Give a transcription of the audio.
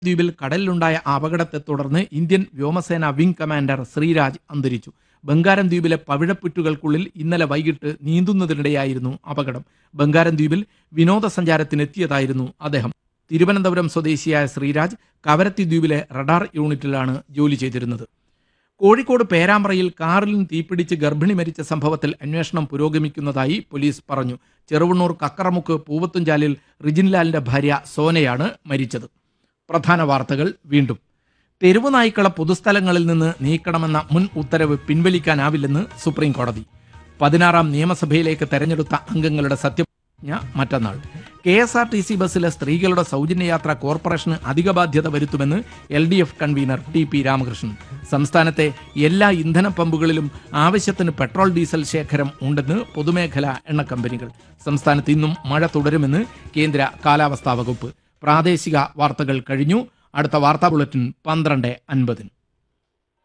ദ്വീപിൽ കടലിലുണ്ടായ അപകടത്തെ തുടർന്ന് ഇന്ത്യൻ വ്യോമസേന വിംഗ് കമാൻഡർ ശ്രീരാജ് അന്തരിച്ചു ബംഗാരം ദ്വീപിലെ പവിഴപ്പുറ്റുകൾക്കുള്ളിൽ ഇന്നലെ വൈകിട്ട് നീന്തുന്നതിനിടെയായിരുന്നു അപകടം ബംഗാരം ദ്വീപിൽ വിനോദസഞ്ചാരത്തിനെത്തിയതായിരുന്നു അദ്ദേഹം തിരുവനന്തപുരം സ്വദേശിയായ ശ്രീരാജ് കവരത്തി ദ്വീപിലെ റഡാർ യൂണിറ്റിലാണ് ജോലി ചെയ്തിരുന്നത് കോഴിക്കോട് പേരാമ്പ്രയിൽ കാറിൽ നിന്ന് തീപിടിച്ച് ഗർഭിണി മരിച്ച സംഭവത്തിൽ അന്വേഷണം പുരോഗമിക്കുന്നതായി പോലീസ് പറഞ്ഞു ചെറുവണ്ണൂർ കക്കറമുക്ക് പൂവത്തുംചാലിൽ റിജിൻലാലിന്റെ ഭാര്യ സോനയാണ് മരിച്ചത് പ്രധാന വാർത്തകൾ വീണ്ടും തെരുവ് നായ്ക്കളെ പൊതുസ്ഥലങ്ങളിൽ നിന്ന് നീക്കണമെന്ന മുൻ ഉത്തരവ് പിൻവലിക്കാനാവില്ലെന്ന് സുപ്രീം കോടതി പതിനാറാം നിയമസഭയിലേക്ക് തെരഞ്ഞെടുത്ത അംഗങ്ങളുടെ സത്യപ്രതിജ്ഞ മറ്റന്നാൾ K S R T C ബസ്സിലെ സ്ത്രീകളുടെ സൗജന്യ യാത്ര കോർപ്പറേഷന് അധിക ബാധ്യത വരുത്തുമെന്ന് L D F convener T P Ramakrishnan സംസ്ഥാനത്തെ എല്ലാ ഇന്ധന പമ്പുകളിലും ആവശ്യത്തിന് പെട്രോൾ ഡീസൽ ശേഖരം ഉണ്ടെന്ന് പൊതുമേഖലാ എണ്ണ കമ്പനികൾ സംസ്ഥാനത്ത് ഇന്നും മഴ തുടരുമെന്ന് കേന്ദ്ര കാലാവസ്ഥാ വകുപ്പ് പ്രാദേശിക വാർത്തകൾ കഴിഞ്ഞു അടുത്ത വാർത്താ ബുള്ളറ്റിൻ പന്ത്രണ്ട് അൻപതിന്